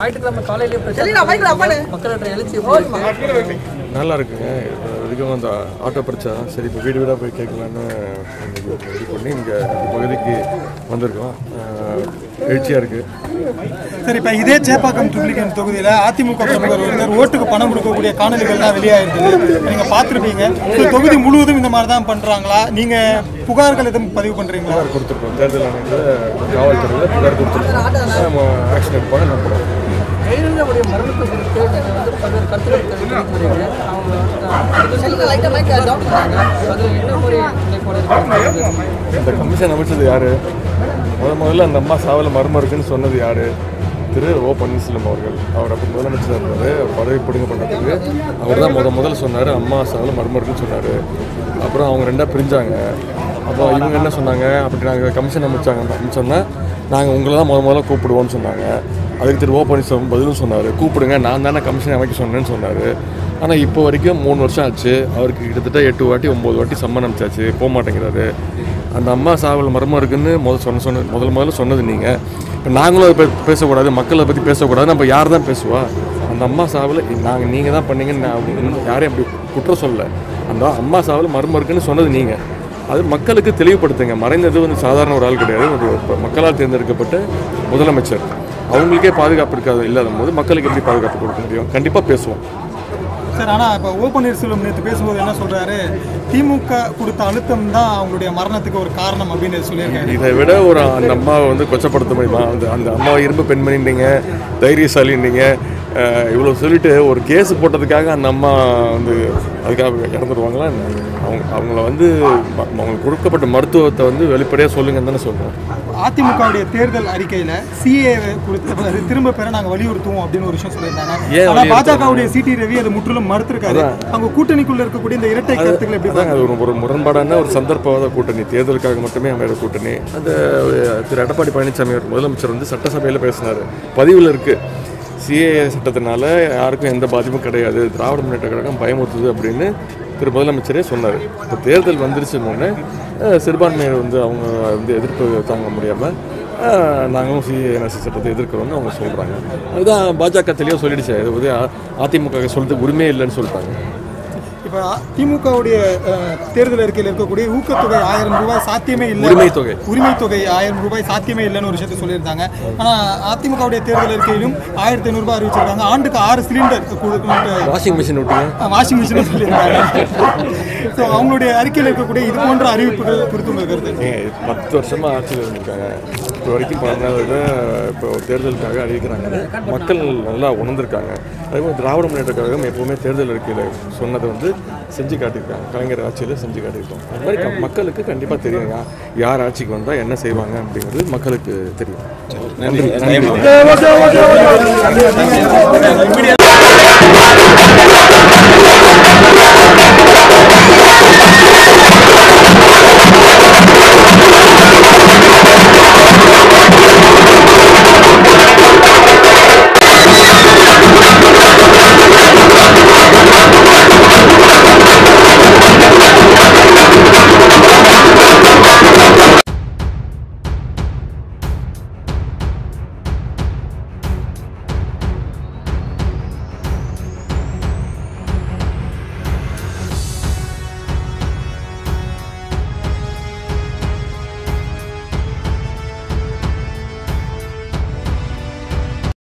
ஞாயிற்றுக்கிழமை காலையிலேயே சரிடா, மைக்ல அப்பானு. மக்களோட எழுச்சி எப்படி இருக்கு? நல்லா இருக்குங்க இப்போ வரைக்கும் அந்த ஆட்டோ பிரச்சனை சரி இப்போ வீடு வீடாக போய் கேட்கலான்னு இன்னைக்கு ரெடி பண்ணி இங்கே இந்த பகுதிக்கு வந்திருக்கோம் அஹ், எழுச்சியாக இருக்குது சரி இப்போ இதே சேப்பாக்கம் ட்ரிப்ளிகன் தொகுதியில் அதிமுக பிரமுகர் ஒருத்தர் ஓட்டுக்கு பணம் கொடுக்கக்கூடிய காணொலிகள்லாம் வெளியாயிருக்குது நீங்கள் பார்த்துருப்பீங்க இந்த தொகுதி முழுவதும் இந்த மாதிரி தான் பண்ணுறாங்களா நீங்கள் புகார்கள் எதுவும் பதிவு பண்ணுறீங்களா புகார் கொடுத்துருக்கோம் தேர்தல் ஆணையத்தில் காவல்துறையில் புகார் கொடுத்துருக்கோம் நம்ம ஆக்ஷன் எடுப்பாங்க நம்புகிறோம் ஜெயலலிதாவுடைய மரணத்தை குறித்து நீங்கள் வந்து பல்வேறு கருத்துக்கள் தெரிவிக்கிறீங்க அவங்க செல்லுங்க, light ஆ mic அ down பண்ணுங்க. அதில் என்ன மாதிரி நிலைப்பாடு இருக்கு இந்த கமிஷன் அமைச்சது யார் முத முதல்ல அந்த அம்மா சாவல் மர்மம் இருக்குன்னு சொன்னது யார் திரு ஓ பன்னீர்செல்வம் அவர்கள் அவர் அப்போ முதலமைச்சர் இருந்தார் பதவி பிடுங்க பண்ணதுக்கு அவர் தான் முத முதல்ல சொன்னார் அம்மா சாவல் மர்மம் இருக்குன்னு சொன்னார் அப்புறம் அவங்க ரெண்டாக பிரிஞ்சாங்க அப்போ இவங்க என்ன சொன்னாங்க அப்படி நாங்கள் கமிஷன் அமைச்சாங்க அமைச்சோன்னா நாங்கள் உங்களை தான் முத முதல்ல கூப்பிடுவோம்னு சொன்னாங்க அதுக்கு திரு ஓ பன்னீர்செல்வம் பதிலும் சொன்னார் கூப்பிடுங்க நான் தானே கமிஷன் அமைக்க சொன்னேன்னு சொன்னார் ஆனால் இப்போ வரைக்கும் மூணு வருஷம் ஆச்சு அவருக்கு கிட்டத்தட்ட எட்டு வாட்டி ஒம்பது வாட்டி சம்மன் அனுப்பிச்சாச்சு போக மாட்டேங்கிறாரு அந்த அம்மா சாவல் மர்மம் இருக்குன்னு முதல் சொன்ன சொன்ன முதல் முதல்ல சொன்னது நீங்கள் இப்போ நாங்களும் அதை பே- பேசக்கூடாது மக்கள் அதை பற்றி பேசக்கூடாது நம்ம யார் தான் பேசுவா அந்த அம்மா சாவல் நாங்கள் நீங்கள் தான் பண்ணீங்கன்னு நான் அப்படின்னு யாரையும் அப்படி குற்றம் சொல்லலை அந்த அம்மா சாவல் மர்மம் இருக்குன்னு சொன்னது நீங்கள் அது மக்களுக்கு தெளிவுபடுத்துங்க மறைந்தது வந்து சாதாரண ஒரு ஆள் கிடையாது ஒரு ஒரு மக்களால் தேர்ந்தெடுக்கப்பட்ட முதலமைச்சர் அவங்களுக்கே பாதுகாப்பு இருக்காது இல்லாத போது மக்களுக்கு எப்படி பாதுகாப்பு கொடுக்க முடியும் கண்டிப்பாக பேசுவோம் சார் ஆனால் இப்போ ஓ பன்னீர்செல்வம் நேற்று பேசும்போது என்ன சொல்கிறாரு திமுக கொடுத்த அழுத்தம் தான் அவங்களுடைய மரணத்துக்கு ஒரு காரணம் அப்படின்னு சொல்லியிருக்காரு இதை விட ஒரு அந்த அம்மாவை வந்து கொச்சப்படுத்த முடியுமா அந்த அந்த அம்மாவை இரும்பு பெண்மணின்றீங்க தைரியசாலின்றீங்க அஹ், இவ்வளோ சொல்லிட்டு ஒரு கேஸ் போட்டதுக்காக அந்த அம்மா வந்து அதுக்காக இறந்துருவாங்களா என்ன? அவங்க அவங்கள வந்து ம- அவங்களுக்கு கொடுக்கப்பட்ட மருத்துவத்தை வந்து வெளிப்படையாக சொல்லுங்கன்னு தானே சொல்கிறோம் அதிமுகவுடைய தேர்தல் அறிக்கையில் சிஏ கொடுத்து அது திரும்ப பெற நாங்கள் வலியுறுத்துவோம் அப்படின்னு ஒரு விஷயம் சொல்லியிருந்தாங்க ஏன் ஆனால் வலியுறுத்தணும்? பாஜகவுடைய சிடி ரவி அது முற்றிலும் மறுத்திருக்காரு அவங்க கூட்டணிக்குள்ள இருக்கக்கூடிய இந்த இரட்டை கருத்துக்களை எப்படி அதாங்க அது ஒரு ஒரு முரண்பாடான ஒரு சந்தர்ப்பவாத கூட்டணி தேர்தலுக்காக மட்டுமே அமைகிற கூட்டணி அந்த அஹ், திரு எடப்பாடி பழனிசாமி அவர் முதலமைச்சர் வந்து சட்டசபையில் பேசினார் பதிவில் இருக்குது சிஏஏ சட்டத்தினால யாருக்கும் எந்த பாதிப்பும் கிடையாது திராவிட முன்னேற்ற கழகம் பயமுறுத்துது அப்படின்னு திரு முதலமைச்சரே சொன்னார் இப்போ தேர்தல் வந்துருச்சுன்னு சிறுபான்மையினர் வந்து அவங்க வந்து எதிர்ப்பு தாங்க முடியாமல் நாங்களும் சிஏஎன்எஸ்சி சட்டத்தை எதிர்க்கிறோம்னு அவங்க சொல்கிறாங்க அதுதான் பாஜக தெளிவாக சொல்லிடுச்சு இது வந்து அ- அதிமுக சொல்றதுக்கு உரிமையே இல்லைன்னு சொல்லிட்டாங்க இப்போ திமுகவுடைய அஹ், தேர்தல் அறிக்கையில் இருக்கக்கூடிய ஊக்கத்தொகை ஆயிரம் ரூபாய் சாத்தியமே இல்லை உரிமை தொகை. உரிமை தொகை ஆயிரம் ரூபாய் சாத்தியமே இல்லைன்னு ஒரு விஷயத்தை சொல்லியிருந்தாங்க ஆனால் அதிமுகவுடைய தேர்தல் அறிக்கையிலும் ஆயிரத்தி ஐநூறுரூபா அறிவிச்சிருக்காங்க ஆண்டுக்கு ஆறு சிலிண்டர் கொடுக்கணும் வாஷிங் மிஷின் விட்டீங்க வாஷிங் மிஷின் சொல்லியிருக்காங்க ஸோ அவங்களுடைய அறிக்கையில் இருக்கக்கூடிய இது போன்ற அறிவிப்புகள் குறித்து உங்கள் கருத்து ஏங்க, பத்து வருஷமா ஆட்சியில் இருந்திருக்காங்க இப்போ வரைக்கும் பதினாறு விட இப்போ தேர்தலுக்காக அறிவிக்கிறாங்க மக்கள் நல்லா உணர்ந்திருக்காங்க அதேபோல் திராவிட முன்னேற்ற கழகம் எப்பவுமே தேர்தல் அறிக்கையில் சொன்னதை வந்து செஞ்சு காட்டியிருக்காங்க கலைஞர் ஆட்சியில் செஞ்சு காட்டியிருக்கோம் அது மாதிரி க- மக்களுக்கு கண்டிப்பாக தெரியுங்க யார் ஆட்சிக்கு வந்தால் என்ன செய்வாங்க அப்படிங்கிறது மக்களுக்கு தெரியும் நன்றி நன்றி